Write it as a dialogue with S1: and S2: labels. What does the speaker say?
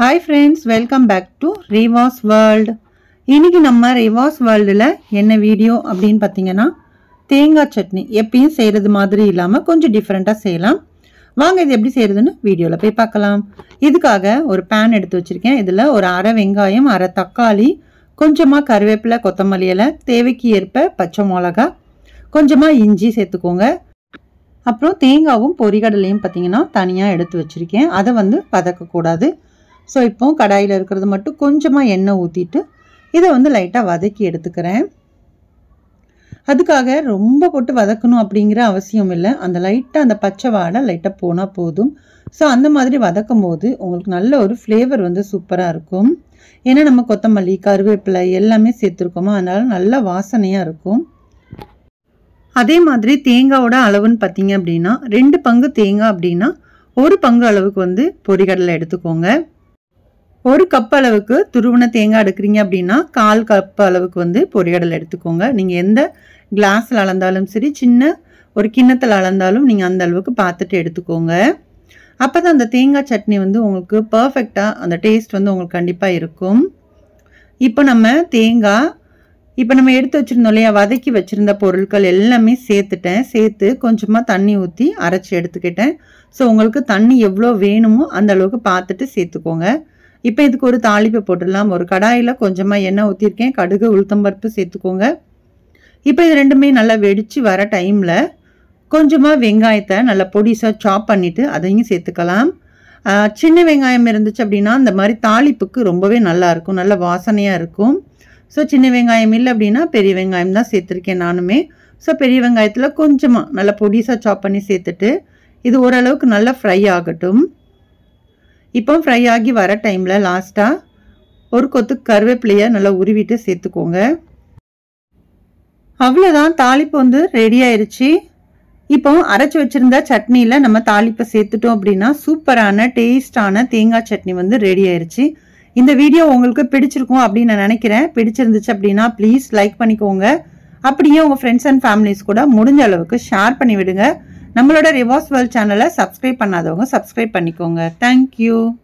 S1: hi friends welcome back to Reva's world இன்னைக்கு நம்ம ரேவாஸ் வேர்ல்டில் என்ன வீடியோ அப்படின்னு பார்த்தீங்கன்னா தேங்காய் சட்னி எப்பயும் செய்கிறது மாதிரி இல்லாமல் கொஞ்சம் டிஃப்ரெண்ட்டாக செய்யலாம் வாங்க இது எப்படி செய்கிறதுன்னு வீடியோவில் போய் பார்க்கலாம் இதுக்காக ஒரு பேன் எடுத்து வச்சுருக்கேன் இதில் ஒரு அரை வெங்காயம் அரை தக்காளி கொஞ்சமாக கருவேப்பிலை கொத்தமல்லி இலை தேவைக்கு ஏற்ப பச்சை மிளகா கொஞ்சமாக இஞ்சி சேர்த்துக்கோங்க அப்புறம் தேங்காவும் பொரிகடலையும் பார்த்தீங்கன்னா தனியாக எடுத்து வச்சுருக்கேன் அதை வந்து வதக்கக்கூடாது ஸோ இப்போ கடாயில் இருக்கிறது மட்டும் கொஞ்சமாக எண்ணெய் ஊற்றிட்டு இதை வந்து லைட்டாக வதக்கி எடுத்துக்கிறேன் அதுக்காக ரொம்ப போட்டு வதக்கணும் அப்படிங்கிற அவசியம் இல்லை அந்த லைட்டாக அந்த பச்சை வாடை லைட்டாக போனால் போதும் ஸோ அந்த மாதிரி வதக்கும் போது உங்களுக்கு நல்ல ஒரு ஃப்ளேவர் வந்து சூப்பராக இருக்கும் ஏன்னா நம்ம கொத்தமல்லி கருவேப்பிலை எல்லாமே சேர்த்துருக்கோமோ அதனால நல்ல வாசனையாக இருக்கும் அதே மாதிரி தேங்காவோட அளவுன்னு பார்த்தீங்க அப்படின்னா ரெண்டு பங்கு தேங்காய் அப்படின்னா ஒரு பங்கு அளவுக்கு வந்து பொரிகடலை எடுத்துக்கோங்க ஒரு கப் அளவுக்கு துருவன தேங்காய் எடுக்கிறீங்க அப்படின்னா கால் கப் அளவுக்கு வந்து பொரிகடலை எடுத்துக்கோங்க நீங்கள் எந்த கிளாஸில் அளந்தாலும் சரி சின்ன ஒரு கிண்ணத்தில் அளந்தாலும் நீங்கள் அந்த அளவுக்கு பார்த்துட்டு எடுத்துக்கோங்க அப்போ தான் அந்த தேங்காய் சட்னி வந்து உங்களுக்கு பர்ஃபெக்டாக அந்த டேஸ்ட் வந்து உங்களுக்கு கண்டிப்பாக இருக்கும் இப்போ நம்ம தேங்காய் இப்போ நம்ம எடுத்து வச்சுருந்தோம் இல்லையா வதக்கி வச்சுருந்த பொருட்கள் எல்லாமே சேர்த்துட்டேன் சேர்த்து கொஞ்சமாக தண்ணி ஊற்றி அரைச்சி எடுத்துக்கிட்டேன் ஸோ உங்களுக்கு தண்ணி எவ்வளோ வேணுமோ அந்த அளவுக்கு பார்த்துட்டு சேர்த்துக்கோங்க இப்போ இதுக்கு ஒரு தாளிப்பு போட்டுடலாம் ஒரு கடாயில் கொஞ்சமாக எண்ணெய் ஊற்றிருக்கேன் கடுகு உளுத்தம்பருப்பு சேர்த்துக்கோங்க இப்போ இது ரெண்டுமே நல்லா வெடித்து வர டைமில் கொஞ்சமாக வெங்காயத்தை நல்லா பொடிசாக சாப் பண்ணிவிட்டு அதையும் சேர்த்துக்கலாம் சின்ன வெங்காயம் இருந்துச்சு அப்படின்னா இந்த மாதிரி தாளிப்புக்கு ரொம்பவே நல்லாயிருக்கும் நல்ல வாசனையாக இருக்கும் ஸோ சின்ன வெங்காயம் இல்லை அப்படின்னா பெரிய வெங்காயம் தான் சேர்த்துருக்கேன் நானுமே ஸோ பெரிய வெங்காயத்தில் கொஞ்சமாக நல்லா பொடிசாக சாப் பண்ணி சேர்த்துட்டு இது ஓரளவுக்கு நல்லா ஃப்ரை ஆகட்டும் இப்போ ஃப்ரை ஆகி வர டைமில் லாஸ்ட்டாக ஒரு கொத்து கருவேப்பிலையை நல்லா உருவிட்டு சேர்த்துக்கோங்க அவ்வளோதான் தாளிப்பு வந்து ரெடி ஆயிடுச்சு இப்போ அரைச்சி வச்சிருந்த சட்னியில் நம்ம தாளிப்பை சேர்த்துட்டோம் அப்படின்னா சூப்பரான டேஸ்டான தேங்காய் சட்னி வந்து ரெடி ஆயிடுச்சு இந்த வீடியோ உங்களுக்கு பிடிச்சிருக்கும் அப்படின்னு நான் நினைக்கிறேன் பிடிச்சிருந்துச்சு அப்படின்னா ப்ளீஸ் லைக் பண்ணிக்கோங்க அப்படியே உங்கள் ஃப்ரெண்ட்ஸ் அண்ட் ஃபேமிலிஸ் கூட முடிஞ்ச அளவுக்கு ஷேர் பண்ணி விடுங்க நம்மளோட ரிவாஸ் வேர்ல்ட் சேனலை சப்ஸ்கிரைப் பண்ணாதவங்க சப்ஸ்கிரைப் பண்ணிக்கோங்க தேங்க்யூ